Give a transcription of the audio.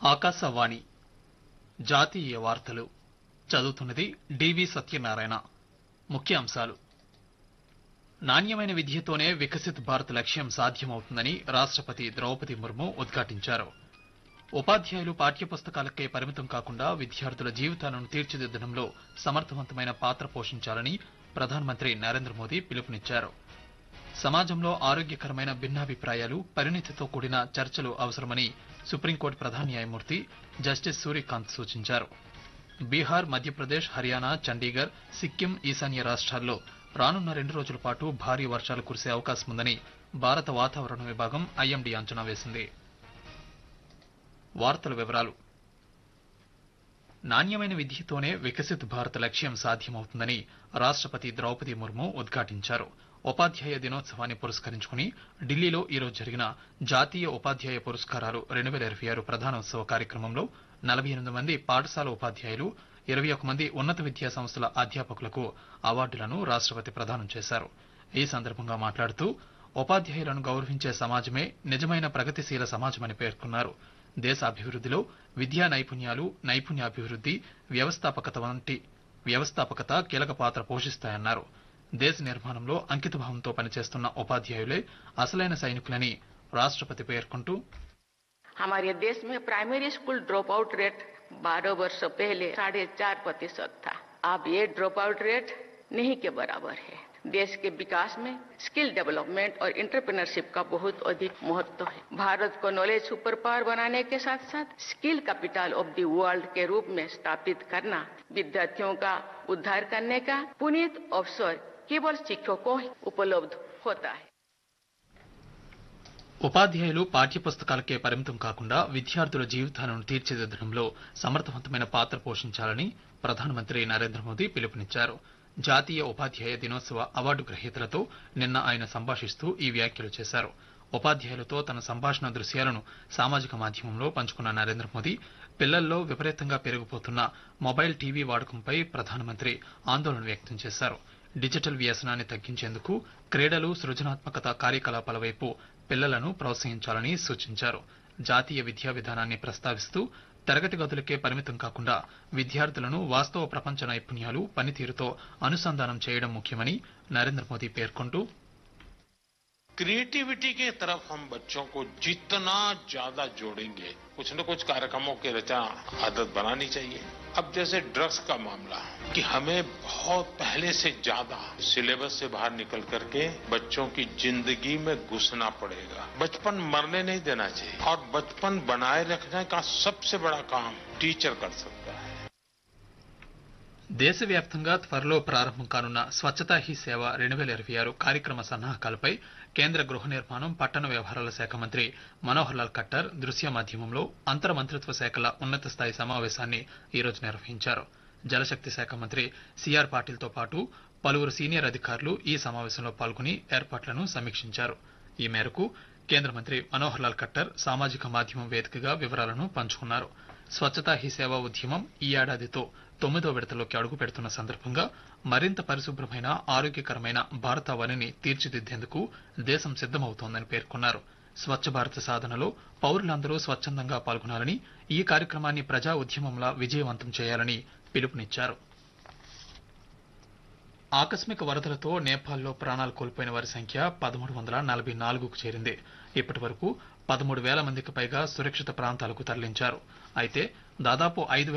ఆకాశవాణి జాతీయ వార్తలు చదువుతున్నది డివి సత్యనారాయణ ముఖ్యాంశాలు నాణ్యమైన విద్యతోనే వికసిత్ భారత్ లక్ష్యం సాధ్యమవుతుందని రాష్టపతి ద్రౌపది ముర్ము ఉద్ఘాటించారు ఉపాధ్యాయులు పాఠ్యపుస్తకాలకే పరిమితం కాకుండా విద్యార్థుల జీవితాలను తీర్చిదిద్దడంలో సమర్థవంతమైన పాత్ర పోషించాలని ప్రధానమంత్రి నరేంద్ర మోదీ పిలుపునిచ్చారు సమాజంలో ఆరోగ్యకరమైన భిన్నాభిప్రాయాలు పరిణితితో కూడిన చర్చలు అవసరమని సుప్రీంకోర్టు ప్రధాన న్యాయమూర్తి జస్టిస్ సూర్యకాంత్ సూచించారు బీహార్ మధ్యప్రదేశ్ హర్యానా చండీగఢ్ సిక్కిం ఈశాన్య రాష్ట్రాల్లో రానున్న రెండు రోజుల పాటు భారీ వర్షాలు కురిసే అవకాశం ఉందని భారత వాతావరణ విభాగం ఐఎండీ అంచనా వేసింది వార్తల వివరాలు నాణ్యమైన విద్యతోనే వికసిత్ భారత్ లక్ష్యం సాధ్యమవుతుందని రాష్టపతి ద్రౌపది ముర్ము ఉద్ఘాటించారు ఉపాధ్యాయ దినోత్సవాన్ని పురస్కరించుకుని ఢిల్లీలో ఈరోజు జరిగిన జాతీయ ఉపాధ్యాయ పురస్కారాలు రెండు వేల ఇరవై ఆరు ప్రధానోత్సవ కార్యక్రమంలో నలభై ఎనిమిది మంది పాఠశాల ఉపాధ్యాయులు ఇరవై ఒక మంది ఉన్నత విద్యా సంస్థల అధ్యాపకులకు అవార్డులను రాష్టపతి ప్రదానం చేశారు ఈ సందర్భంగా మాట్లాడుతూ ఉపాధ్యాయులను గౌరవించే సమాజమే నిజమైన ప్రగతిశీల సమాజమని పేర్కొన్నారు దేశ అభివృద్దిలో విద్యా నైపుణ్యాలు నైపుణ్యాభివృద్ది వ్యవస్థాపకత వంటి వ్యవస్థాపకత కీలక పాత్ర పోషిస్తాయన్నారు దేశ నిర్మాణంలో అంకితభావంతో పనిచేస్తున్న ఉపాధ్యాయులే అసలైన సైనికులని రాష్టపతి పేర్కొంటూ हमारे देश में primary school drop out rate 12 वर्ष पहले साढ़े चार प्रतिशत था अब ये ड्रॉप आउट रेट नहीं के बराबर है देश के विकास में स्किल डेवलपमेंट और इंटरप्रेन्योरशिप का बहुत अधिक महत्व है भारत को नॉलेज सुपर पावर बनाने के साथ साथ skill capital of the world के रूप में स्थापित करना विद्यार्थियों का उद्धार करने का पुनीत अवसर केवल शिक्षकों को ही उपलब्ध होता है ఉపాధ్యాయులు పాఠ్యపుస్తకాలకే పరిమితం కాకుండా విద్యార్థుల జీవితాలను తీర్చిదిద్దడంలో సమర్థవంతమైన పాత్ర పోషించాలని ప్రధానమంత్రి నరేంద్ర మోదీ పిలుపునిచ్చారు జాతీయ ఉపాధ్యాయ దినోత్సవ అవార్డు గ్రహీతలతో నిన్న ఆయన సంభాషిస్తూ ఈ వ్యాఖ్యలు చేశారు ఉపాధ్యాయులతో తన సంభాషణ దృశ్యాలను సామాజిక మాధ్యమంలో పంచుకున్న నరేంద్ర మోదీ పిల్లల్లో విపరీతంగా పెరిగిపోతున్న మొబైల్ టీవీ వాడకంపై ప్రధానమంత్రి ఆందోళన వ్యక్తం చేశారు డిజిటల్ వ్యసనాన్ని తగ్గించేందుకు క్రీడలు సృజనాత్మకత కార్యకలాపాల వైపు పిల్లలను ప్రోత్సహించాలని సూచించారు జాతీయ విద్యా విధానాన్ని ప్రస్తావిస్తూ తరగతి గదులకే పరిమితం కాకుండా విద్యార్థులను వాస్తవ ప్రపంచ నైపుణ్యాలు పనితీరుతో అనుసంధానం చేయడం ముఖ్యమని నరేంద్ర మోదీ పేర్కొంటూ क्रिएटिविटी के तरफ हम बच्चों को जितना ज्यादा जोड़ेंगे कुछ न कुछ कार्यक्रमों की रचना आदत बनानी चाहिए अब जैसे ड्रग्स का मामला कि हमें बहुत पहले से ज्यादा सिलेबस से बाहर निकल करके बच्चों की जिंदगी में घुसना पड़ेगा बचपन मरने नहीं देना चाहिए और बचपन बनाए रखने का सबसे बड़ा काम टीचर कर सकता है దేశవ్యాప్తంగా త్వరలో ప్రారంభం కానున్న స్వచ్ఛతా హీ సేవ రెండు వేల ఇరవై ఆరు కార్యక్రమ సన్నాహకాలపై కేంద్ర గృహ నిర్మాణం పట్టణ వ్యవహారాల శాఖ మంత్రి మనోహర్ లాల్ ఖట్టర్ దృశ్య మాధ్యమంలో అంతర్ మంత్రిత్వ శాఖల ఉన్నత స్థాయి సమావేశాన్ని ఈరోజు నిర్వహించారు జలశక్తి శాఖ మంత్రి సిఆర్ పాటిల్తో పాటు పలువురు సీనియర్ అధికారులు ఈ సమావేశంలో పాల్గొని ఏర్పాట్లను సమీక్షించారు ఈ మేరకు కేంద్ర మంత్రి మనోహర్ లాల్ ఖట్టర్ సామాజిక మాధ్యమం వేదికగా వివరాలను పంచుకున్నారు స్వచ్ఛతా హీ సేవ ఉద్యమం ఈ ఏడాదితో తొమ్మిదో విడతలోకి అడుగు పెడుతున్న సందర్భంగా మరింత పరిశుభ్రమైన ఆరోగ్యకరమైన భారతావనిని తీర్చిదిద్దేందుకు దేశం సిద్దమవుతోందని పేర్కొన్నారు స్వచ్ఛ భారత్ సాధనలో పౌరులందరూ స్వచ్ఛందంగా పాల్గొనాలని ఈ కార్యక్రమాన్ని ప్రజా ఉద్యమంలా విజయవంతం చేయాలని పిలుపునిచ్చారు ఆకస్మిక వరదలతో నేపాల్లో ప్రాణాలు కోల్పోయిన వారి సంఖ్య పదమూడు వందల నలభై నాలుగుకు చేరింది ఇప్పటి వరకు పదమూడు వేల మందికి పైగా సురక్షిత ప్రాంతాలకు తరలించారు అయితే దాదాపు ఐదు